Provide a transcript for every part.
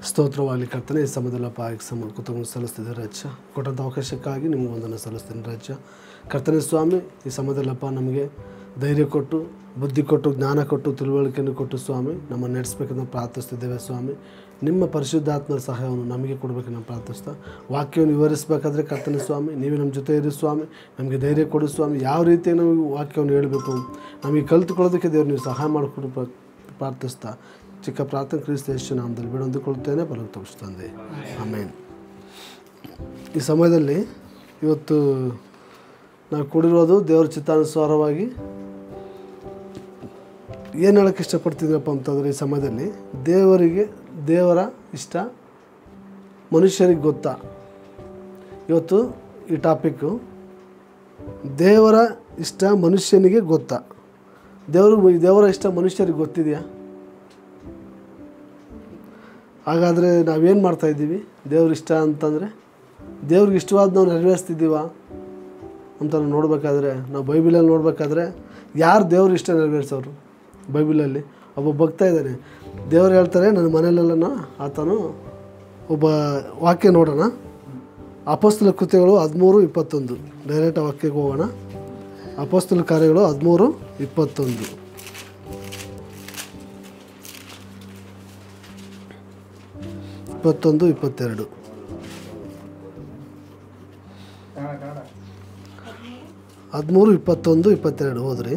ಸ್ತೋತ್ರವಾಗಲಿ ಕರ್ತನೆ ಈ ಸಮಯದಲ್ಲಪ್ಪ ಆಯ್ಕೆ ಸಮ ಕುತುಂಬ ಸಲ್ಲಿಸ್ತಿದ್ದೆ ರಾಜ್ಯ ಕೊಟ್ಟಂಥ ಅವಕಾಶಕ್ಕಾಗಿ ನಿಮ್ಗೆ ಒಂದನ್ನು ಸಲ್ಲಿಸ್ತೀನಿ ರಾಜ್ಯ ಕರ್ತನೆ ಸ್ವಾಮಿ ಈ ಸಮಯದಲ್ಲಪ್ಪ ನಮಗೆ ಧೈರ್ಯ ಕೊಟ್ಟು ಬುದ್ಧಿ ಕೊಟ್ಟು ಜ್ಞಾನ ಕೊಟ್ಟು ತಿಳುವಳಿಕೆಯನ್ನು ಕೊಟ್ಟು ಸ್ವಾಮಿ ನಮ್ಮನ್ನು ನಡೆಸಬೇಕಂತ ಪ್ರಾರ್ಥಿಸ್ತಿದ್ದೇವೆ ಸ್ವಾಮಿ ನಿಮ್ಮ ಪರಿಶುದ್ಧಾತ್ಮರ ಸಹಾಯವನ್ನು ನಮಗೆ ಕೊಡಬೇಕಂತ ನಾವು ಪ್ರಾರ್ಥಿಸ್ತಾ ವಾಕ್ಯವನ್ನು ವಿವರಿಸಬೇಕಾದ್ರೆ ಕರ್ತನೆ ಸ್ವಾಮಿ ನೀವೇ ನಮ್ಮ ಜೊತೆ ಇರಿ ಸ್ವಾಮಿ ನಮಗೆ ಧೈರ್ಯ ಕೊಡು ಸ್ವಾಮಿ ಯಾವ ರೀತಿ ನಮಗೆ ವಾಕ್ಯವನ್ನು ಹೇಳಬೇಕು ನಮಗೆ ಕಲಿತುಕೊಳ್ಳೋದಕ್ಕೆ ದೇವ್ರು ನೀವು ಸಹಾಯ ಮಾಡಿಕೊಡು ಪ್ರ- ಪ್ರಾರ್ಥಿಸ್ತಾ ಚಿಕ್ಕ ಪ್ರಾರ್ಥನೆ ಕ್ರಿಸ್ತ ಯೇಸು ನಾಮದಲ್ಲಿ ಬಿಡೊಂದುಕೊಳ್ಳುತ್ತೇನೆ ಬಲಕ್ಕೆ ತೋರಿಸ್ತಂದೆ ಆಮೇನ್ ಈ ಸಮಯದಲ್ಲಿ ಇವತ್ತು ನಾವು ಕೂಡಿರೋದು ದೇವರ ಚಿತ್ತಾನುಸಾರವಾಗಿ ಏನು ಹೇಳೋಕ್ಕೆ ಇಷ್ಟಪಡ್ತಿದ್ದೀರಪ್ಪ ಅಂತಂದರೆ ಈ ಸಮಯದಲ್ಲಿ ದೇವರಿಗೆ ದೇವರ ಇಷ್ಟ ಮನುಷ್ಯರಿಗೆ ಗೊತ್ತಾ ಇವತ್ತು ಈ ಟಾಪಿಕ್ಕು ದೇವರ ಇಷ್ಟ ಮನುಷ್ಯನಿಗೆ ಗೊತ್ತಾ ದೇವರು ದೇವರ ಇಷ್ಟ ಮನುಷ್ಯರಿಗೆ ಗೊತ್ತಿದೆಯಾ ಹಾಗಾದರೆ ನಾವೇನು ಮಾಡ್ತಾಯಿದ್ದೀವಿ ದೇವ್ರ ಇಷ್ಟ ಅಂತಂದರೆ ದೇವ್ರಿಗೆ ಇಷ್ಟವಾದ ನಾವು ನೆರವೇರಿಸ್ತಿದ್ದೀವ ಅಂತ ನಾವು ನೋಡಬೇಕಾದ್ರೆ ನಾವು ಬೈಬಿಲಲ್ಲಿ ನೋಡಬೇಕಾದ್ರೆ ಯಾರು ದೇವ್ರ ಇಷ್ಟ ನೆರವೇರಿಸೋರು ಬೈಬಿಲಲ್ಲಿ ಒಬ್ಬ ಭಕ್ತ ಇದ್ದಾನೆ ದೇವ್ರು ಹೇಳ್ತಾರೆ ನನ್ನ ಮನೆಯಲ್ಲೆಲ್ಲ ಆತನು ಒಬ್ಬ ವಾಕ್ಯ ನೋಡೋಣ ಅಪಸ್ತಲ ಕೃತ್ಯಗಳು ಹದಿಮೂರು ಇಪ್ಪತ್ತೊಂದು ಡೈರೆಕ್ಟ್ ಆ ವಾಕ್ಯಕ್ಕೆ ಹೋಗೋಣ ಅಪಸ್ತಲ ಕಾರ್ಯಗಳು ಹದಿಮೂರು ಇಪ್ಪತ್ತೊಂದು ಇಪ್ಪತ್ತೊಂದು ಇಪ್ಪತ್ತೆರಡು ಹದಿಮೂರು ಇಪ್ಪತ್ತೊಂದು ಇಪ್ಪತ್ತೆರಡು ಹೋದ್ರಿ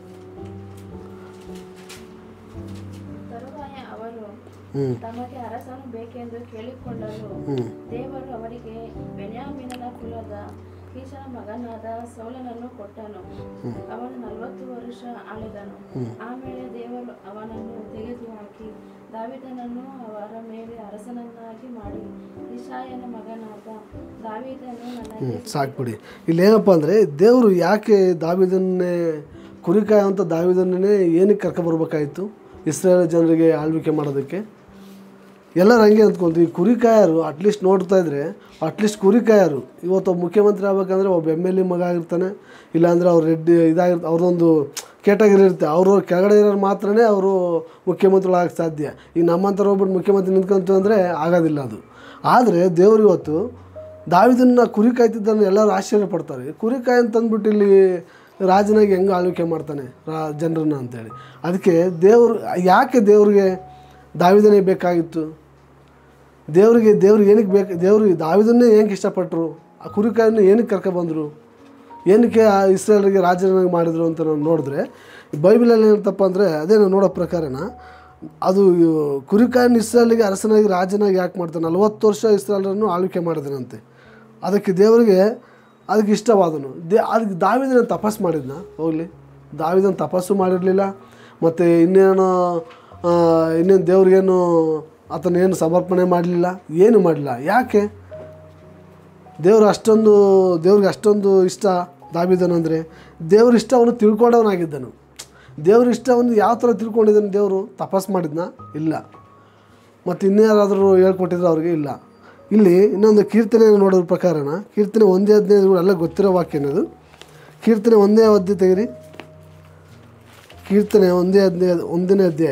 ತರುವಾಯ ಅವರು ಹ್ಞೂ ತಮಗೆ ಅರಸನು ಬೇಕೆಂದು ಕೇಳಿಕೊಳ್ಳಲು ಹ್ಞೂ ದೇವರು ಅವರಿಗೆ ಬೆನ್ಯಾಮಿನನ ಕುಲದ ಕೀಶನ ಮಗನಾದ ಸೌಲನನ್ನು ಕೊಟ್ಟನು ಅವನು ನಲವತ್ತು ವರ್ಷ ಆಳಿದನು ಆಮೇಲೆ ದೇವರು ಅವನನ್ನು ತೆಗೆದುಹಾಕಿ ದಾವಿದನನ್ನು ಅವರ ಮೇಲೆ ಅರಸನನ್ನಾಗಿ ಮಾಡಿ ಇಶಾಯನ ಮಗನಾದ ದಾವಿದನು ನನಗೆ ಸಾಕ್ಬಿಡಿ ಇಲ್ಲಿ ಏನಪ್ಪ ಅಂದರೆ ದೇವರು ಯಾಕೆ ದಾವಿದನ್ನೇ ಕುರಿಕಾಯ ಅಂತ ದಾವಿದನ್ನೇ ಏನಕ್ಕೆ ಕರ್ಕೊಬರ್ಬೇಕಾಯಿತು ಇಸ್ರೇಲ್ ಜನರಿಗೆ ಆಳ್ವಿಕೆ ಮಾಡೋದಕ್ಕೆ ಎಲ್ಲರೂ ಹಂಗೆ ಅಂದ್ಕೊಂತೀವಿ ಕುರಿಕಾಯರು ಅಟ್ಲೀಸ್ಟ್ ನೋಡ್ತಾ ಇದ್ರೆ ಅಟ್ಲೀಸ್ಟ್ ಕುರಿಕಾಯರು ಇವತ್ತು ಒಬ್ಬ ಮುಖ್ಯಮಂತ್ರಿ ಆಗ್ಬೇಕಂದ್ರೆ ಒಬ್ಬ ಎಮ್ ಎಲ್ ಎ ಮಗ ಆಗಿರ್ತಾನೆ ಇಲ್ಲಾಂದ್ರೆ ಅವ್ರು ರೆಡ್ಡಿ ಇದಾಗಿರ್ತ ಅವ್ರದ್ದೊಂದು ಕೇಟಗಿರಿ ಇರುತ್ತೆ ಅವರು ಕೆಳಗಡೆ ಇರೋರು ಮಾತ್ರನೇ ಅವರು ಮುಖ್ಯಮಂತ್ರಿಗಳಾಗಕ್ಕೆ ಸಾಧ್ಯ ಈಗ ನಮ್ಮಂಥವ್ರು ಹೋಗ್ಬಿಟ್ಟು ಮುಖ್ಯಮಂತ್ರಿ ನಿಂತ್ಕೊಂತೀವಿ ಅಂದರೆ ಆಗೋದಿಲ್ಲ ಅದು ಆದರೆ ದೇವರು ಇವತ್ತು ದಾವಿದನ್ನ ಕುರಿ ಕಾಯ್ತಿದ್ದನ್ನು ಎಲ್ಲರೂ ಆಶ್ಚರ್ಯ ಪಡ್ತಾರೆ ಕುರಿ ಕಾಯಿ ಅಂತಂದ್ಬಿಟ್ಟು ಇಲ್ಲಿ ರಾಜನಾಗಿ ಹೆಂಗೆ ಆಳ್ವಿಕೆ ಮಾಡ್ತಾನೆ ರಾ ಜನರನ್ನ ಅಂತೇಳಿ ಅದಕ್ಕೆ ದೇವರು ಯಾಕೆ ದೇವ್ರಿಗೆ ದಾವಿದನೇ ಬೇಕಾಗಿತ್ತು ದೇವರಿಗೆ ದೇವ್ರಿಗೆ ಏನಕ್ಕೆ ಬೇಕು ದೇವರು ದಾವಿದನ್ನೇ ಏನಕ್ಕೆ ಇಷ್ಟಪಟ್ಟರು ಆ ಕುರಿಕಾಯನ್ನು ಏನಕ್ಕೆ ಕರ್ಕೊಬಂದರು ಏನಕ್ಕೆ ಆ ಇಸ್ರೇಲರಿಗೆ ರಾಜನಾಗಿ ಮಾಡಿದ್ರು ಅಂತ ನಾವು ನೋಡಿದ್ರೆ ಬೈಬಲಲ್ಲಿ ಏನಂತಪ್ಪ ಅಂದರೆ ಅದೇ ನಾವು ನೋಡೋ ಪ್ರಕಾರನ ಅದು ಕುರಿಕಾಯನ್ನ ಇಸ್ರೇಲಿಗೆ ಅರಸನಾಗಿ ರಾಜನಾಗಿ ಯಾಕೆ ಮಾಡ್ತಾನೆ ನಲವತ್ತು ವರ್ಷ ಇಸ್ರೇಲರನ್ನು ಆಳ್ವಿಕೆ ಮಾಡಿದನಂತೆ ಅದಕ್ಕೆ ದೇವರಿಗೆ ಅದಕ್ಕೆ ಇಷ್ಟವಾದನು ದೇ ಅದಕ್ಕೆ ದಾವಿದನ ತಪಸ್ ಮಾಡಿದ್ನ ಹೋಗಲಿ ದಾವಿದನ ತಪಸ್ಸು ಮಾಡಿರಲಿಲ್ಲ ಮತ್ತು ಇನ್ನೇನು ಆ, ಇನ್ನೇನು ದೇವ್ರಿಗೇನು ಆತನೇನು ಸಮರ್ಪಣೆ ಮಾಡಲಿಲ್ಲ ಏನು ಮಾಡಲಿಲ್ಲ ಯಾಕೆ ದೇವ್ರು ಅಷ್ಟೊಂದು ದೇವ್ರಿಗೆ ಅಷ್ಟೊಂದು ಇಷ್ಟ ದಾವಿದನಂದರೆ ದೇವ್ರ ಇಷ್ಟ ಅವನು ತಿಳ್ಕೊಂಡವನಾಗಿದ್ದನು ದೇವ್ರ ಇಷ್ಟ ಅವನು ಯಾವ ಥರ ತಿಳ್ಕೊಂಡಿದ್ದಾನೆ ದೇವರು ತಪಸ್ ಮಾಡಿದ್ನ ಇಲ್ಲ ಮತ್ತು ಇನ್ಯಾರಾದರೂ ಹೇಳ್ಕೊಟ್ಟಿದ್ರು ಅವ್ರಿಗೆ ಇಲ್ಲ ಇಲ್ಲಿ ಇನ್ನೊಂದು ಕೀರ್ತನೆ ನೋಡೋದ್ರ ಪ್ರಕಾರನ ಕೀರ್ತನೆ ಒಂದೇ ಹದಿನೈದು ಎಲ್ಲ ಗೊತ್ತಿರೋ ವಾಕ್ಯನದು ಕೀರ್ತನೆ ಒಂದೇ ಅಧ್ಯಾಯ ತೆಗಿರಿ ಕೀರ್ತನೆ ಒಂದೇ ಹದಿನೈದು ಒಂದನೇ ಅಧ್ಯಾಯ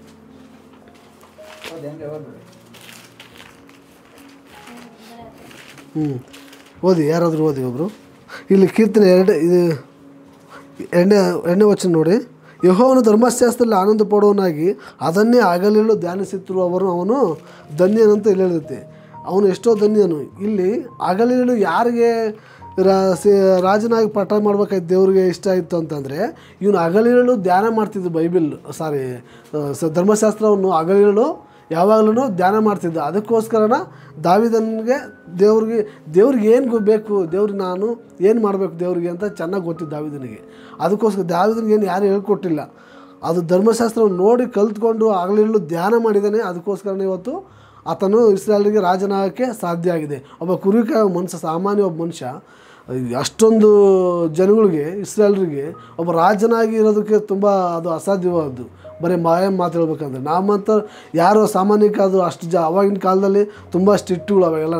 ಹ್ಞೂ ಓದಿ ಯಾರಾದರೂ ಓದಿ ಒಬ್ಬರು ಇಲ್ಲಿ ಕೀರ್ತನೆ ಎರಡು ಇದು ಎರಡನೇ ಎರಡನೇ ವಚನ ನೋಡಿ ಯಹೋವನು ಧರ್ಮಶಾಸ್ತ್ರದಲ್ಲಿ ಆನಂದ ಪಡುವನಾಗಿ ಅದನ್ನೇ ಹಗಲಿರುಳು ಧ್ಯಾನಿಸುತ್ತಿರುವವರು ಅವನು ಧನ್ಯನಂತ ಇಲ್ಲಿ ಹೇಳಿರುತ್ತೆ ಅವನು ಎಷ್ಟೋ ಧನ್ಯನು ಇಲ್ಲಿ ಹಗಲಿರುಳು ಯಾರಿಗೆ ರಾ ಸಿ ರಾಜನಾಗಿ ಪಠ ಮಾಡ್ಬೇಕಾಯ್ತು ದೇವ್ರಿಗೆ ಇಷ್ಟ ಆಯಿತು ಅಂತಂದರೆ ಇವನು ಹಗಲಿರುಳು ಧ್ಯಾನ ಮಾಡ್ತಿದ್ದು ಬೈಬಿಲ್ ಸಾರಿ ಸ ಧರ್ಮಶಾಸ್ತ್ರವನ್ನು ಹಗಲಿರುಳು ಯಾವಾಗಲೂ ಧ್ಯಾನ ಮಾಡ್ತಿದ್ದ ಅದಕ್ಕೋಸ್ಕರನ ದಾವಿದನಿಗೆ ದೇವ್ರಿಗೆ ದೇವ್ರಿಗೆ ಏನು ಬೇಕು ದೇವ್ರಿಗೆ ನಾನು ಏನು ಮಾಡಬೇಕು ದೇವ್ರಿಗೆ ಅಂತ ಚೆನ್ನಾಗಿ ಗೊತ್ತಿದ್ದು ದಾವಿದನಿಗೆ ಅದಕ್ಕೋಸ್ಕರ ದಾವಿದನಿಗೆ ಏನು ಯಾರು ಹೇಳ್ಕೊಟ್ಟಿಲ್ಲ ಅದು ಧರ್ಮಶಾಸ್ತ್ರವನ್ನು ನೋಡಿ ಕಲ್ತ್ಕೊಂಡು ಆಗಲಿರಲು ಧ್ಯಾನ ಮಾಡಿದ್ದಾನೆ ಅದಕ್ಕೋಸ್ಕರನೇ ಇವತ್ತು ಆತನು ಇಸ್ರಾಯಲ್ಗೆ ರಾಜನಾಗಕ್ಕೆ ಸಾಧ್ಯ ಆಗಿದೆ ಒಬ್ಬ ಕುರಿಕಾಯ ಮನುಷ್ಯ ಸಾಮಾನ್ಯ ಒಬ್ಬ ಮನುಷ್ಯ ಅಷ್ಟೊಂದು ಜನಗಳಿಗೆ ಇಸ್ರಾಯಲ್ರಿಗೆ ಒಬ್ಬ ರಾಜನಾಗಿ ಇರೋದಕ್ಕೆ ತುಂಬ ಅದು ಅಸಾಧ್ಯವಾದ್ದು ಬರೀ ಮಾಯ ಮಾತು ಹೇಳ್ಬೇಕಂದ್ರೆ ನಮ್ಮಂತ ಯಾರೋ ಸಾಮಾನ್ಯಕ್ಕೆ ಅದು ಅಷ್ಟು ಜ ಅವಾಗಿನ ಕಾಲದಲ್ಲಿ ತುಂಬ ಸ್ಟ್ರಿಕ್ಟುಗಳು ಅವಾಗೆಲ್ಲನ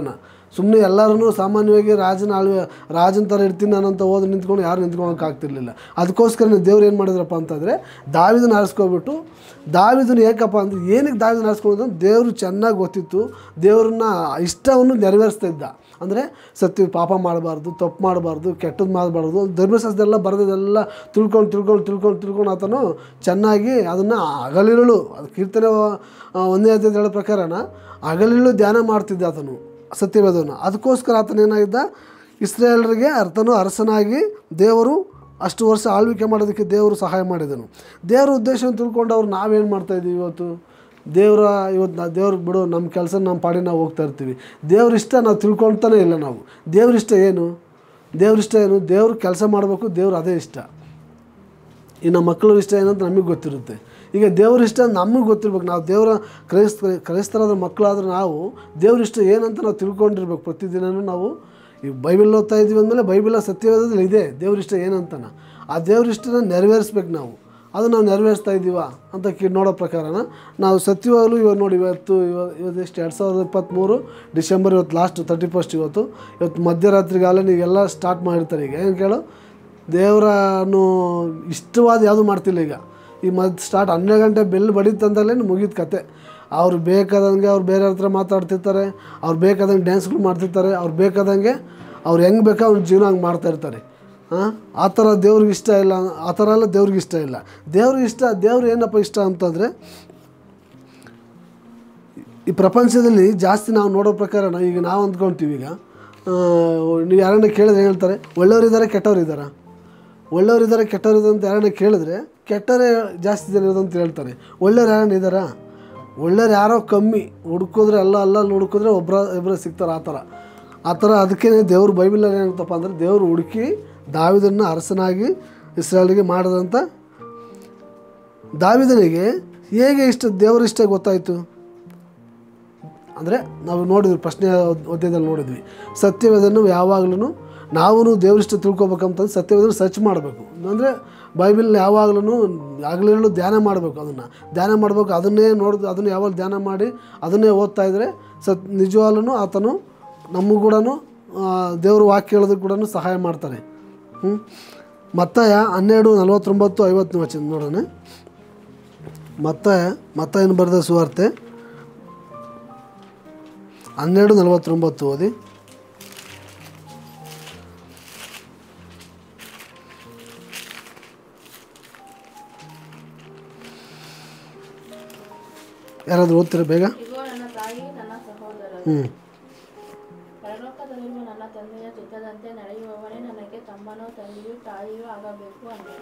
ಸುಮ್ಮನೆ ಎಲ್ಲರೂ ಸಾಮಾನ್ಯವಾಗಿ ರಾಜನ ಆಳ್ವೆ ರಾಜನ ಥರ ಇರ್ತೀನಿ ನಾನಂತ ಹೋದ್ ನಿಂತ್ಕೊಂಡು ಯಾರು ನಿಂತ್ಕೊಳಕ್ಕೆ ಆಗ್ತಿರ್ಲಿಲ್ಲ ಅದಕ್ಕೋಸ್ಕರ ದೇವ್ರು ಏನು ಮಾಡಿದ್ರಪ್ಪ ಅಂತಂದರೆ ದಾವಿದನ ಆರಿಸ್ಕೊಬಿಟ್ಟು ದಾವಿದನ ಏಕಪ್ಪ ಅಂದ್ರೆ ಏನಕ್ಕೆ ದಾವಿದನ ಆರಿಸ್ಕೊಂಡು ದೇವರು ಚೆನ್ನಾಗಿ ಗೊತ್ತಿತ್ತು ದೇವ್ರನ್ನ ಇಷ್ಟವನ್ನು ನೆರವೇರಿಸ್ತಾ ಇದ್ದ ಅಂದರೆ ಸತ್ಯ ಪಾಪ ಮಾಡಬಾರ್ದು ತಪ್ಪು ಮಾಡಬಾರ್ದು ಕೆಟ್ಟದ್ದು ಮಾಡಬಾರ್ದು ಧರ್ಮಶಾಸ್ತ್ರದೆಲ್ಲ ಬರೆದದೆಲ್ಲ ತಿಳ್ಕೊಂಡು ತಿಳ್ಕೊಂಡು ತಿಳ್ಕೊಂಡು ತಿಳ್ಕೊಂಡು ಆತನು ಚೆನ್ನಾಗಿ ಅದನ್ನು ಹಗಲಿರುಳು ಅದು ಕೀರ್ತನೆ ಆ, ಒಂದನೇ ಅಧ್ಯಾಯದ ಹೇಳೋ ಪ್ರಕಾರನ ಹಗಲಿರುಳು ಧ್ಯಾನ ಮಾಡ್ತಿದ್ದ ಆತನು ಸತ್ಯವೇದವನ್ನು ಅದಕ್ಕೋಸ್ಕರ ಆತನ ಏನಾಗಿದ್ದ ಇಸ್ರೇಲರಿಗೆ ಅರ್ಥನು ಅರಸನಾಗಿ ದೇವರು ಅಷ್ಟು ವರ್ಷ ಆಳ್ವಿಕೆ ಮಾಡೋದಕ್ಕೆ ದೇವರು ಸಹಾಯ ಮಾಡಿದನು ದೇವರ ಉದ್ದೇಶವನ್ನು ತಿಳ್ಕೊಂಡು ಅವ್ರು ನಾವೇನು ಮಾಡ್ತಾಯಿದ್ದೀವಿ ಇವತ್ತು ದೇವರ ಇವತ್ತು ನಾವು ದೇವ್ರಿಗೆ ಬಿಡು ನಮ್ಮ ಕೆಲಸ ನಮ್ಮ ಪಾಡಿ ನಾವು ಹೋಗ್ತಾ ಇರ್ತೀವಿ ದೇವ್ರ ಇಷ್ಟ ನಾವು ತಿಳ್ಕೊಳ್ತಾನೆ ಇಲ್ಲ ನಾವು ದೇವ್ರ ಇಷ್ಟ ಏನು ದೇವ್ರ ಇಷ್ಟ ಏನು ದೇವ್ರ ಕೆಲಸ ಮಾಡಬೇಕು ದೇವ್ರು ಅದೇ ಇಷ್ಟ ಇನ್ನು ಮಕ್ಕಳು ಇಷ್ಟ ಏನಂತ ನಮಗೆ ಗೊತ್ತಿರುತ್ತೆ ಈಗ ದೇವ್ರ ಇಷ್ಟ ನಮಗೆ ಗೊತ್ತಿರ್ಬೇಕು ನಾವು ದೇವರ ಕ್ರೈಸ್ತ ಕ್ರೈಸ್ತರಾದ ಮಕ್ಕಳಾದ್ರೆ ನಾವು ದೇವ್ರ ಇಷ್ಟ ಏನಂತ ನಾವು ತಿಳ್ಕೊಂಡಿರ್ಬೇಕು ಪ್ರತಿದಿನವೂ ನಾವು ಈ ಬೈಬಲ್ ಓದ್ತಾ ಇದ್ದೀವಿ ಅಂದಮೇಲೆ ಬೈಬಲ್ ಸತ್ಯವಾದದಲ್ಲಿ ಇದೆ ದೇವ್ರ ಇಷ್ಟ ಏನಂತನ ಆ ದೇವ್ರ ಇಷ್ಟನ ನೆರವೇರಿಸ್ಬೇಕು ನಾವು ಅದು ನಾವು ನೆರವೇರಿಸ್ತಾ ಇದ್ದೀವ ಅಂತ ಕಿ ನೋಡೋ ಪ್ರಕಾರನ ನಾವು ಸತ್ಯವಾಗಲೂ ಇವಾಗ ನೋಡಿ ಇವತ್ತು ಇವ ಇವತ್ತು ಎಷ್ಟು ಎರಡು ಸಾವಿರದ ಇಪ್ಪತ್ತ್ಮೂರು ಡಿಸೆಂಬರ್ ಇವತ್ತು ಲಾಸ್ಟ್ ತರ್ಟಿ ಫಸ್ಟ್ ಇವತ್ತು ಇವತ್ತು ಮಧ್ಯರಾತ್ರಿಗಾಲ ನೀವೆಲ್ಲ ಸ್ಟಾರ್ಟ್ ಮಾಡಿರ್ತಾರೆ ಈಗ ಏನು ಕೇಳು ದೇವರನ್ನು ಇಷ್ಟವಾದ ಯಾವುದು ಮಾಡ್ತಿಲ್ಲ ಈಗ ಈ ಮದ್ ಸ್ಟಾರ್ಟ್ ಹನ್ನೆರಡು ಗಂಟೆ ಬೆಲ್ ಬಡಿತಂದಲೇ ಮುಗಿದ ಕತೆ ಅವ್ರು ಬೇಕಾದಂಗೆ ಅವ್ರು ಬೇರೆ ಹತ್ರ ಮಾತಾಡ್ತಿರ್ತಾರೆ ಅವ್ರು ಬೇಕಾದಂಗೆ ಡ್ಯಾನ್ಸ್ಗಳು ಮಾಡ್ತಿರ್ತಾರೆ ಅವ್ರು ಬೇಕಾದಂಗೆ ಅವ್ರು ಹೆಂಗೆ ಬೇಕೋ ಅವ್ರ ಜೀವನ ಹಂಗೆ ಮಾಡ್ತಾ ಇರ್ತಾರೆ ಹಾಂ ಆ ಥರ ದೇವ್ರಿಗೆ ಇಷ್ಟ ಇಲ್ಲ ಆ ಥರ ಎಲ್ಲ ದೇವ್ರಿಗೆ ಇಷ್ಟ ಇಲ್ಲ ದೇವ್ರಿಗೆ ಇಷ್ಟ ದೇವ್ರು ಏನಪ್ಪ ಇಷ್ಟ ಅಂತಂದರೆ ಈ ಪ್ರಪಂಚದಲ್ಲಿ ಜಾಸ್ತಿ ನಾವು ನೋಡೋ ಪ್ರಕಾರ ನಾವು ಈಗ ನಾವು ಅಂದ್ಕೊಳ್ತೀವಿ ಈಗ ಆ, ನೀವು ಯಾರನ್ನ ಕೇಳಿದ್ರೆ ಏನ್ ಹೇಳ್ತಾರೆ ಒಳ್ಳೆಯವರಿದ್ದಾರೆ ಕೆಟ್ಟವರಿದ್ದಾರಾ ಒಳ್ಳೆಯವರಿದ್ದಾರೆ ಕೆಟ್ಟವರಿದ್ದಾರೆ ಅಂತ ಯಾರನ್ನ ಕೇಳಿದ್ರೆ ಕೆಟ್ಟವರೇ ಜಾಸ್ತಿ ಜನ ಇರೋದು ಅಂತ ಹೇಳ್ತಾರೆ ಒಳ್ಳೆಯವ್ರು ಯಾರನ್ನ ಇದ್ದಾರಾ ಒಳ್ಳೆಯವ್ರು ಯಾರೋ ಕಮ್ಮಿ ಹುಡುಕಿದ್ರೆ ಎಲ್ಲ ಅಲ್ಲಲ್ಲಿ ಹುಡುಕಿದ್ರೆ ಒಬ್ಬರ ಇಬ್ಬರು ಸಿಗ್ತಾರೆ ಆ ಥರ ಆ ಥರ ಅದಕ್ಕೆ ದೇವ್ರು ಬೈಬಲಲ್ಲಿ ಏನಾಗ್ತಪ್ಪ ಅಂದರೆ ದೇವರು ಹುಡುಕಿ ದಾವಿದನ್ನು ಅರಸನಾಗಿ ಇಸ್ರಾಯಲ್ಗೆ ಮಾಡಿದಂಥ ದಾವಿದನಿಗೆ ಹೇಗೆ ಇಷ್ಟ ದೇವರ ಇಷ್ಟ ಗೊತ್ತಾಯಿತು ಅಂದರೆ ನಾವು ನೋಡಿದ್ವಿ ಪ್ರಶ್ನೆ ಅಧ್ಯಾಯದಲ್ಲಿ ನೋಡಿದ್ವಿ ಸತ್ಯವೇದನ್ನು ಯಾವಾಗಲೂ ನಾವು ದೇವರಿಷ್ಟ ತಿಳ್ಕೊಬೇಕಂತಂದ್ರೆ ಸತ್ಯವೇದನ್ನು ಸರ್ಚ್ ಮಾಡಬೇಕು ಅಂದರೆ ಬೈಬಲ್ ಯಾವಾಗಲೂ ಆಗಲಿರಲು ಧ್ಯಾನ ಮಾಡಬೇಕು ಅದನ್ನು ಧ್ಯಾನ ಮಾಡಬೇಕು ಅದನ್ನೇ ನೋಡಿದ್ ಅದನ್ನು ಯಾವಾಗ ಧ್ಯಾನ ಮಾಡಿ ಅದನ್ನೇ ಓದ್ತಾ ಇದ್ದರೆ ಸತ್ ನಿಜವಾಗ್ಲೂ ಆತನು ನಮಗೂ ಕೂಡ ದೇವ್ರ ವಾಕ್ಯ ಹೇಳೋದಕ್ಕೆ ಕೂಡ ಸಹಾಯ ಮಾಡ್ತಾನೆ ಹ್ಞೂ ಮತ್ತಾಯ ಹನ್ನೆರಡು ನಲವತ್ತೊಂಬತ್ತು ಐವತ್ತು ವಚನ ನೋಡೋಣ ಮತ್ತಾಯ ಮತ್ತ ಏನು ಬರೆದ ಸುವಾರ್ತೆ ಹನ್ನೆರಡು ನಲವತ್ತೊಂಬತ್ತು ಓದಿ ಯಾರಾದರೂ ಓದ್ತೀರಾ ಬೇಗ ಇಗೋ ನನ್ನ ತಾಯಿ ನನ್ನ ಸಹೋದರರು ಹ್ಞೂ ಪರಲೋಕದಲ್ಲಿರುವ ನನ್ನ ತಂದೆಯ ಚಿತ್ತದಂತೆ ನಡೆಯುವವನೇ ನನಗೆ ತಮ್ಮನೋ ತಂದೆಯೂ ತಾಯಿಯೂ ಆಗಬೇಕು ಅಂದನು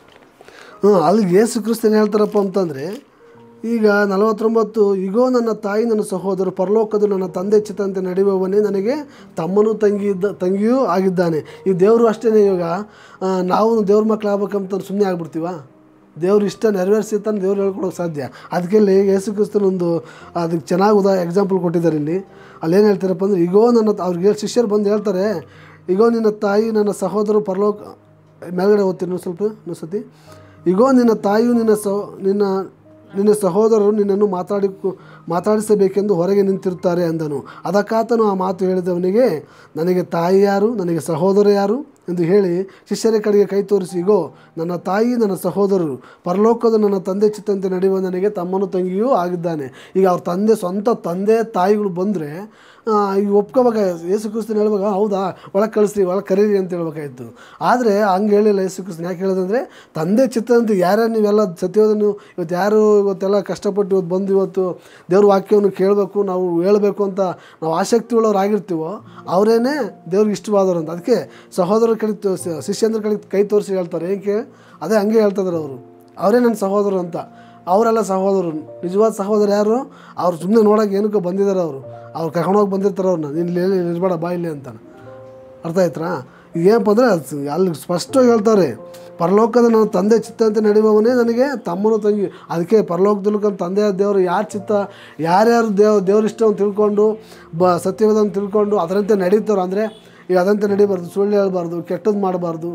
ಹ್ಞೂ ಅಲ್ಲಿಗೆ ಯೇಸು ಕ್ರಿಸ್ತನ್ ಹೇಳ್ತಾರಪ್ಪ ಅಂತಂದರೆ ಈಗ ನಲವತ್ತೊಂಬತ್ತು ಇಗೋ ನನ್ನ ತಾಯಿ ನನ್ನ ಸಹೋದರು ಪರಲೋಕದ ನನ್ನ ತಂದೆ ಚಿತ್ತಂತೆ ನಡೆಯುವವನೇ ನನಗೆ ತಮ್ಮನೂ ತಂಗಿ ಇದ್ದ ತಂಗಿಯೂ ಆಗಿದ್ದಾನೆ ಈ ದೇವರು ಅಷ್ಟೇ ಇವಾಗ ಆ, ನಾವು ದೇವ್ರ ಮಕ್ಳು ಆಗ್ಬೇಕಂತ ಸುಮ್ಮನೆ ಆಗ್ಬಿಡ್ತೀವ ದೇವ್ರ ಇಷ್ಟ ನೆರವೇರಿಸಿರ್ತಾನೆ ದೇವ್ರು ಹೇಳ್ಕೊಡೋಕೆ ಸಾಧ್ಯ ಅದಕ್ಕೆ ಇಲ್ಲಿ ಯೇಸು ಕ್ರಿಸ್ತನ ಒಂದು ಅದಕ್ಕೆ ಚೆನ್ನಾಗಿ ಉದಾ ಎಕ್ಸಾಂಪಲ್ ಕೊಟ್ಟಿದ್ದಾರೆ ಇಲ್ಲಿ ಅಲ್ಲೇನು ಹೇಳ್ತಾರಪ್ಪ ಅಂದರೆ ಇಗೋ ನನ್ನ ಅವ್ರಿಗೆ ಶಿಷ್ಯರು ಬಂದು ಹೇಳ್ತಾರೆ ಇಗೋ ನಿನ್ನ ತಾಯಿ ನನ್ನ ಸಹೋದರು ಪರಲೋಕ ಮೇಲ್ಗಡೆ ಓದ್ತೀನಿ ಇನ್ನೊಂದು ಸ್ವಲ್ಪ ಇನ್ನೊಂದು ಸತಿ ಇಗೋ ನಿನ್ನ ತಾಯಿಯು ನಿನ್ನ ಸಹ ನಿನ್ನ ನಿನ್ನ ಸಹೋದರರು ನಿನ್ನನ್ನು ಮಾತಾಡಿ ಮಾತಾಡಿಸಬೇಕೆಂದು ಹೊರಗೆ ನಿಂತಿರುತ್ತಾರೆ ಅಂದನು ಅದಕ್ಕಾತನು ಆ ಮಾತು ಹೇಳಿದವನಿಗೆ ನನಗೆ ತಾಯಿ ಯಾರು ನನಗೆ ಸಹೋದರ ಯಾರು ಎಂದು ಹೇಳಿ ಶಿಷ್ಯರ ಕಡೆಗೆ ಕೈ ತೋರಿಸಿ ಇಗೋ ನನ್ನ ತಾಯಿ ನನ್ನ ಸಹೋದರರು ಪರಲೋಕದ ನನ್ನ ತಂದೆ ಚಿತ್ತಂತೆ ನಡೆಯುವ ನನಗೆ ತಮ್ಮನು ತಂಗಿಯೂ ಆಗಿದ್ದಾನೆ ಈಗ ಅವ್ರ ತಂದೆ ಸ್ವಂತ ತಂದೆ ತಾಯಿಗಳು ಬಂದರೆ ಈಗ ಒಪ್ಕೋಬೇಕ ಯೇಸು ಕ್ರಿಸ್ತನ ಹೇಳ್ಬೇಕು ಹೌದಾ ಒಳಗೆ ಕಳಿಸ್ರಿ ಒಳಗೆ ಕರೀರಿ ಅಂತ ಹೇಳ್ಬೇಕಾಯ್ತು ಆದರೆ ಹಂಗೆ ಹೇಳಿಲ್ಲ ಯೇಸು ಕ್ರಿಸ್ತನ ಯಾಕೆ ಹೇಳೋದಂದರೆ ತಂದೆ ಚಿತ್ತದಂತೆ ಯಾರ್ಯಾರು ನೀವೆಲ್ಲ ಸತ್ಯವನ್ನು ಇವತ್ತು ಯಾರು ಇವತ್ತೆಲ್ಲ ಕಷ್ಟಪಟ್ಟು ಇವತ್ತು ಬಂದು ಇವತ್ತು ದೇವ್ರ ವಾಕ್ಯವನ್ನು ಕೇಳಬೇಕು ನಾವು ಹೇಳಬೇಕು ಅಂತ ನಾವು ಆಸಕ್ತಿ ಉಳ್ಳವ್ರು ಆಗಿರ್ತೀವೋ ಅವರೇನೇ ದೇವ್ರಿಗೆ ಇಷ್ಟವಾದವರು ಅಂತ ಅದಕ್ಕೆ ಸಹೋದರ ಕಡೆ ತೋ- ಸ- ಶಿಷ್ಯಂದ್ರ ಕಡೆ ಕೈ ತೋರಿಸಿ ಹೇಳ್ತಾರೆ ಏಕೆ ಅದೇ ಹಂಗೆ ಹೇಳ್ತಿದ್ದಾರೆ ಅವರು ಅವರೇ ನನ್ನ ಸಹೋದರರು ಅಂತ ಅವರೆಲ್ಲ ಸಹೋದರರು ನಿಜವಾದ ಸಹೋದರ ಯಾರು ಅವ್ರು ಸುಮ್ಮನೆ ನೋಡೋಕೆ ಏನಕ್ಕೋ ಬಂದಿದ್ದಾರೆ ಅವರು ಅವ್ರು ಕರ್ಕೊಂಡೋಗಿ ಬಂದಿರ್ತಾರೆ ಅವ್ರನ್ನ ನೀನು ಇಲ್ಲಿ ಇರಬೇಡ ಬಾ ಇಲ್ಲಿ ಅಂತಾನೆ ಅರ್ಥ ಆಯ್ತಾ ಏನಪ್ಪ ಅಂದರೆ ಅಲ್ಲಿ ಸ್ಪಷ್ಟವಾಗಿ ಹೇಳ್ತಾರೆ ಪರಲೋಕದ ನನ್ನ ತಂದೆ ಚಿತ್ತ ಅಂತ ನಡೆಯುವವನೇ ನನಗೆ ತಮ್ಮನು ತಂಗಿ ಅದಕ್ಕೆ ಪರಲೋಕದಲ್ಲೂ ತಂದೆಯ ದೇವರು ಯಾರ ಚಿತ್ತ ಯಾರ್ಯಾರು ದೇವ್ ದೇವ್ರ ಇಷ್ಟವನ್ನು ತಿಳ್ಕೊಂಡು ಬ ಸತ್ಯವೇದನ್ನು ತಿಳ್ಕೊಂಡು ಅದರಂತೆ ನಡೀತಾರೋ ಅಂದರೆ ಈಗ ಅದಂತೆ ನಡಿಬಾರ್ದು ಸುಳ್ಳು ಹೇಳ್ಬಾರ್ದು ಕೆಟ್ಟದ್ದು ಮಾಡಬಾರ್ದು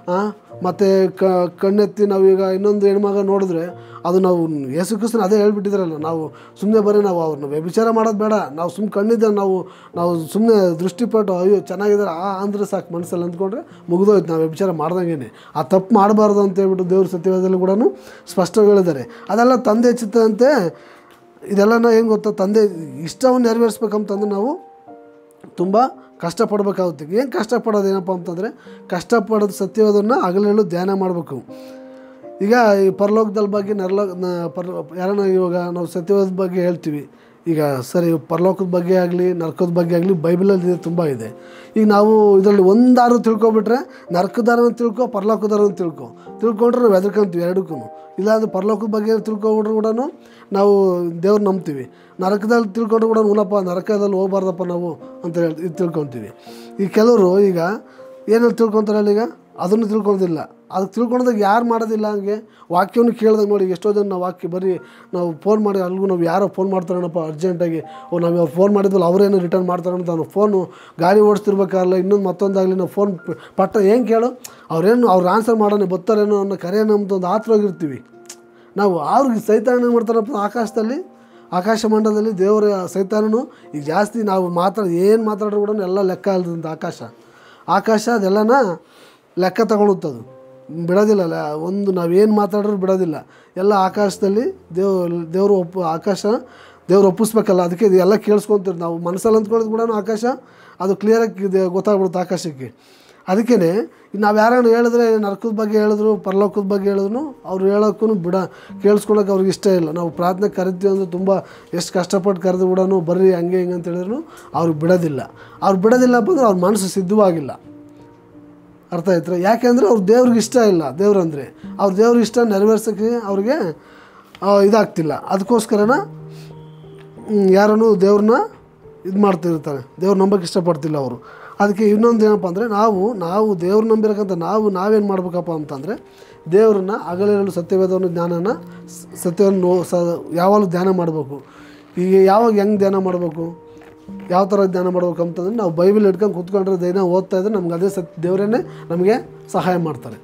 ಮತ್ತು ಕಣ್ಣೆತ್ತಿ ನಾವೀಗ ಇನ್ನೊಂದು ಹೆಣ್ಮಗ ನೋಡಿದ್ರೆ ಅದು ನಾವು ಯೇಸು ಕ್ರಿಸ್ತನ ಅದೇ ಹೇಳ್ಬಿಟ್ಟಿದ್ರಲ್ಲ ನಾವು ಸುಮ್ಮನೆ ಬರೀ ನಾವು ಅವ್ರನ್ನ ವ್ಯಭಿಚಾರ ಮಾಡೋದು ಬೇಡ ನಾವು ಸುಮ್ಮನೆ ಕಣ್ಣಿದ್ದ ನಾವು ನಾವು ಸುಮ್ಮನೆ ದೃಷ್ಟಿಪಟ್ಟು ಅಯ್ಯೋ ಚೆನ್ನಾಗಿದ್ದಾರೆ ಆ ಅಂದ್ರೆ ಸಾಕು ಮನಸ್ಸಲ್ಲಿ ಅಂದ್ಕೊಂಡ್ರೆ ಮುಗಿದೋಯ್ತು ನಾವು ವ್ಯಭಿಚಾರ ಮಾಡ್ದಂಗೆ ಆ ತಪ್ಪು ಮಾಡಬಾರ್ದು ಅಂತ ಹೇಳ್ಬಿಟ್ಟು ದೇವ್ರ ಸತ್ಯವಾದಲ್ಲಿ ಕೂಡ ಸ್ಪಷ್ಟವಾಗಿ ಹೇಳಿದ್ದಾರೆ ಅದೆಲ್ಲ ತಂದೆ ಚಿತ್ತಂತೆ ಇದೆಲ್ಲನ ಏನು ಗೊತ್ತಾ ತಂದೆ ಇಷ್ಟವನ್ನು ನೆರವೇರಿಸ್ಬೇಕಂತಂದ್ರೆ ನಾವು ತುಂಬ ಕಷ್ಟಪಡಬೇಕಾಗುತ್ತೆ ಏನು ಕಷ್ಟಪಡೋದು ಏನಪ್ಪ ಅಂತಂದರೆ ಕಷ್ಟಪಡೋದು ಸತ್ಯವಾದನ್ನು ಹಗಲೆಲ್ಲೂ ಧ್ಯಾನ ಮಾಡಬೇಕು ಈಗ ಈ ಪರಲೋಕದ ಬಗ್ಗೆ ನರಲೋಕ ನ ಪರ್ ಯಾರನ್ನ ಇವಾಗ ನಾವು ಸತ್ಯವಾದ ಬಗ್ಗೆ ಹೇಳ್ತೀವಿ ಈಗ ಸರಿ ಪರಲೋಕದ ಬಗ್ಗೆ ಆಗಲಿ ನರಕದ ಬಗ್ಗೆ ಆಗಲಿ ಬೈಬಲಲ್ಲಿ ಇದೆ ತುಂಬ ಇದೆ ಈಗ ನಾವು ಇದರಲ್ಲಿ ಒಂದಾರು ತಿಳ್ಕೊಬಿಟ್ರೆ ನರಕದಾರನ ತಿಳ್ಕೊ ಪರಲೋಕದಾರನ ತಿಳ್ಕೊ ತಿಳ್ಕೊಂಡ್ರೆ ನಾವು ಹೆದರ್ಕೊಂತೀವಿ ಎರಡಕ್ಕೂ ಇಲ್ಲಾಂದ್ರೆ ಪರಲೋಕದ ಬಗ್ಗೆ ತಿಳ್ಕೊಬಿಟ್ರು ಕೂಡ ನಾವು ದೇವ್ರು ನಂಬ್ತೀವಿ ನರಕದಲ್ಲಿ ತಿಳ್ಕೊಂಡ್ರು ಕೂಡ ಮೂಲಪ್ಪ ನರಕದಲ್ಲಿ ಹೋಗ್ಬಾರ್ದಪ್ಪ ನಾವು ಅಂತ ಹೇಳಿ ಇದು ತಿಳ್ಕೊತೀವಿ ಈ ಕೆಲವರು ಈಗ ಏನಲ್ಲಿ ತಿಳ್ಕೊತಾರಲ್ಲ ಈಗ ಅದನ್ನು ತಿಳ್ಕೊಳೋದಿಲ್ಲ ಅದಕ್ಕೆ ತಿಳ್ಕೊಂಡಾಗ ಯಾರು ಮಾಡೋದಿಲ್ಲ ಹಂಗೆ ವಾಕ್ಯವನ್ನು ಕೇಳಿದಾಗ ನೋಡಿ ಎಷ್ಟೋ ಜನ ನಾವು ವಾಕ್ಯ ಬರೀ ನಾವು ಫೋನ್ ಮಾಡಿ ಅಲ್ಲಿಗೂ ನಾವು ಯಾರೋ ಫೋನ್ ಮಾಡ್ತಾರಣಪ್ಪ ಅರ್ಜೆಂಟಾಗಿ ಓ ನಾವು ಇವಾಗ ಫೋನ್ ಮಾಡಿದ್ವಲ್ಲ ಅವರೇನು ರಿಟರ್ನ್ ಮಾಡ್ತಾರೆ ಅಂತ ನಾವು ಫೋನು ಗಾಡಿ ಓಡಿಸ್ತಿರ್ಬೇಕಾಗಲ್ಲ ಇನ್ನೊಂದು ಮತ್ತೊಂದಾಗಲಿ ನಾವು ಫೋನ್ ಪಟ್ಟ ಏನು ಕೇಳು ಅವ್ರೇನು ಅವ್ರು ಆನ್ಸರ್ ಮಾಡೋಣ ಬರ್ತಾರೇನೋ ಅನ್ನೋ ಕರೆಯೋ ಅಂತ ಒಂದು ಆತರವಾಗಿರ್ತೀವಿ ನಾವು ಅವ್ರಿಗೆ ಸೈತಾನ ಏನು ಮಾಡ್ತಾರಪ್ಪ ಆಕಾಶದಲ್ಲಿ ಆಕಾಶ ಮಂಡಲದಲ್ಲಿ ದೇವರ ಸೈತಾನನು ಈಗ ಜಾಸ್ತಿ ನಾವು ಮಾತಾಡ ಏನು ಮಾತಾಡೋ ಕೂಡ ಎಲ್ಲ ಲೆಕ್ಕ ಅಲ್ದಂತ ಆಕಾಶ ಆಕಾಶ ಅದೆಲ್ಲನ ಲೆಕ್ಕ ತಗೊಳುತ್ತದು ಬಿಡೋದಿಲ್ಲ ಲ- ಒಂದು ನಾವೇನು ಮಾತಾಡಿದ್ರು ಬಿಡೋದಿಲ್ಲ ಎಲ್ಲ ಆಕಾಶದಲ್ಲಿ ದೇವ್ ದೇವರು ಒಪ್ಪು ಆಕಾಶ ದೇವ್ರು ಒಪ್ಪಿಸ್ಬೇಕಲ್ಲ ಅದಕ್ಕೆ ಇದು ಎಲ್ಲ ಕೇಳಿಸ್ಕೊಂತೀವಿ ನಾವು ಮನಸ್ಸಲ್ಲಿ ಅಂದ್ಕೊಳ್ಳೋದು ಕೂಡ ಆಕಾಶ ಅದು ಕ್ಲಿಯರಾಗಿ ಗೊತ್ತಾಗ್ಬಿಡುತ್ತೆ ಆಕಾಶಕ್ಕೆ ಅದಕ್ಕೇ ನಾವು ಯಾರನ್ನ ಹೇಳಿದ್ರೆ ನರಕದ ಬಗ್ಗೆ ಹೇಳಿದ್ರು ಪರಲೋಕದ ಬಗ್ಗೆ ಹೇಳಿದ್ರು ಅವ್ರು ಹೇಳೋಕ್ಕೂ ಬಿಡ ಕೇಳಿಸ್ಕೊಳಕ್ಕೆ ಅವ್ರಿಗೆ ಇಷ್ಟ ಇಲ್ಲ ನಾವು ಪ್ರಾರ್ಥನೆ ಕರಿತೀವಿ ಅಂದರೆ ತುಂಬ ಎಷ್ಟು ಕಷ್ಟಪಟ್ಟು ಕರೆದು ಕೂಡ ಬರ್ರಿ ಹಂಗೆ ಹಿಂಗೆ ಅಂತ ಹೇಳಿದ್ರು ಅವ್ರಿಗೆ ಬಿಡೋದಿಲ್ಲ ಅವ್ರು ಬಿಡೋದಿಲ್ಲಪ್ಪ ಅಂದ್ರೆ ಅವ್ರ ಮನಸ್ಸು ಸಿದ್ಧವಾಗಿಲ್ಲ ಅರ್ಥ ಆಯ್ತು ಯಾಕೆಂದರೆ ಅವ್ರ ದೇವ್ರಿಗೆ ಇಷ್ಟ ಇಲ್ಲ ದೇವ್ರಂದರೆ ಅವ್ರ ದೇವ್ರಿಗೆ ಇಷ್ಟ ನೆರವೇರ್ಸೋಕ್ಕೆ ಅವ್ರಿಗೆ ಆ, ಇದಾಗ್ತಿಲ್ಲ ಅದಕ್ಕೋಸ್ಕರನ ಯಾರನ್ನು ದೇವ್ರನ್ನ ಇದು ಮಾಡ್ತಿರ್ತಾರೆ ದೇವ್ರು ನಂಬಕ್ಕೆ ಇಷ್ಟಪಡ್ತಿಲ್ಲ ಅವರು ಅದಕ್ಕೆ ಇನ್ನೊಂದು ಏನಪ್ಪ ಅಂದರೆ ನಾವು ನಾವು ದೇವ್ರು ನಂಬಿರಕ್ಕಂತ ನಾವು ನಾವೇನು ಮಾಡ್ಬೇಕಪ್ಪ ಅಂತಂದರೆ ದೇವ್ರನ್ನ ಹಗಲಿರಲು ಸತ್ಯವೇದವನ್ನು ಜ್ಞಾನನ ಸ- ಸತ್ಯವನ್ನು ನೋ ಸ ಯಾವಾಗಲೂ ಧ್ಯಾನ ಮಾಡಬೇಕು ಈಗ ಯಾವಾಗ ಹೆಂಗೆ ಧ್ಯಾನ ಮಾಡಬೇಕು ಯಾವ ಥರ ಧ್ಯಾನ ಮಾಡ್ಬೇಕು ಅಂತಂದ್ರೆ ನಾವು ಬೈಬಲ್ ಇಟ್ಕೊಂಡು ಕೂತ್ಕೊಂಡ್ರೆ ದೈನ ಓದ್ತಾ ಇದ್ರೆ ನಮ್ಗೆ ಅದೇ ಸತ್ ದೇವರೇ ನಮಗೆ ಸಹಾಯ ಮಾಡ್ತಾರೆ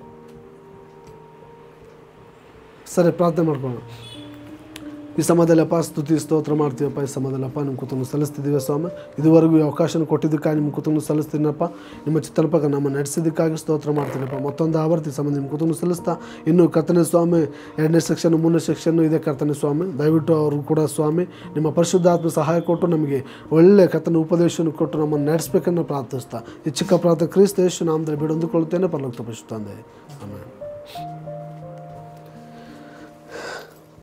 ಸರಿ ಪ್ರಾರ್ಥನೆ ಮಾಡ್ಕೊಳ್ಳೋಣ ಈ ಸಮಯದಲ್ಲಪ್ಪ ಸ್ತುತಿ ಸ್ತೋತ್ರ ಮಾಡ್ತೀವಪ್ಪ ಈ ಸಮಯದಲ್ಲಪ್ಪ ನಿಮ್ಮ ಕುತುಂಬ ಸಲ್ಲಿಸ್ತಿದ್ದೀವಿ ಸ್ವಾಮಿ ಇದುವರೆಗೂ ಈ ಅವಕಾಶನ ಕೊಟ್ಟಿದ್ದಕ್ಕಾಗಿ ನಿಮ್ಮ ಕುಟುಂಬ ಸಲ್ಲಿಸ್ತೀನಪ್ಪ ನಿಮ್ಮ ಚಿತ್ತನಪ್ಪ ನಮ್ಮ ನಡೆಸಿದ್ದಕ್ಕಾಗಿ ಸ್ತೋತ್ರ ಮಾಡ್ತೀನಪ್ಪ ಮತ್ತೊಂದು ಆವರ್ತಿ ಸಂಬಂಧ ನಿಮ್ಮ ಕುಟುಂಬ ಸಲ್ಲಿಸ್ತಾ ಇನ್ನು ಕರ್ತನೆ ಸ್ವಾಮಿ ಎರಡನೇ ಸೆಕ್ಷನ್ ಮೂರನೇ ಸೆಕ್ಷನ್ ಇದೆ ಕರ್ತನೆ ಸ್ವಾಮಿ ದಯವಿಟ್ಟು ಅವರು ಕೂಡ ಸ್ವಾಮಿ ನಿಮ್ಮ ಪರಿಶುದ್ಧಾತ್ಮ ಸಹಾಯ ಕೊಟ್ಟು ನಮಗೆ ಒಳ್ಳೆ ಕರ್ತನ ಉಪದೇಶವನ್ನು ಕೊಟ್ಟು ನಮ್ಮನ್ನು ನಡೆಸಬೇಕನ್ನು ಪ್ರಾರ್ಥಿಸ್ತಾ ಈ ಚಿಕ್ಕ ಪ್ರಾರ್ಥ ಕ್ರಿಸ್ತ ಯೇಸು ನಾಮದಲ್ಲಿ ಬಿಡೊಂದುಕೊಳ್ಳುತ್ತೇನೆ ಪರಲೋಕ ತಪ್ಪಿಸುತ್ತಂದೆ ಆಮೇಲೆ